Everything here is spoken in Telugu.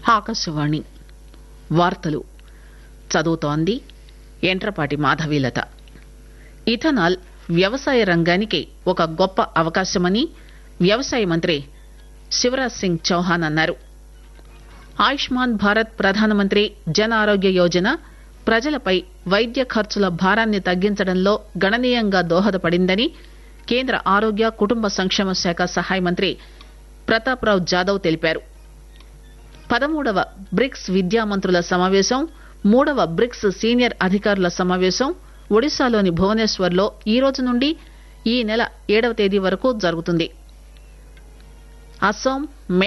ఆకాశవాణి వార్తలు చదువుతోంది ఎంట్రపాటి మాధవీలత ఇథనాల్ వ్యవసాయ రంగానికి ఒక గొప్ప అవకాశమని వ్యవసాయ మంత్రి శివరాజ్ సింగ్ చౌహాన్ అన్నారు ఆయుష్మాన్ భారత్ ప్రధానమంత్రి జన్ ఆరోగ్య యోజన ప్రజలపై వైద్య ఖర్చుల భారాన్ని తగ్గించడంలో గణనీయంగా దోహదపడిందని కేంద్ర ఆరోగ్య కుటుంబ సంక్షేమ శాఖ సహాయ మంత్రి ప్రతాప్రావ్ జాదవ్ తెలిపారు పదమూడవ బ్రిక్స్ విద్యామంత్రుల సమావేశం మూడవ బ్రిక్స్ సీనియర్ అధికారుల సమావేశం ఒడిశాలోని భువనేశ్వర్ లో ఈ రోజు నుండి ఈ నెల ఏడవ తేదీ వరకు జరుగుతుంది అస్సాం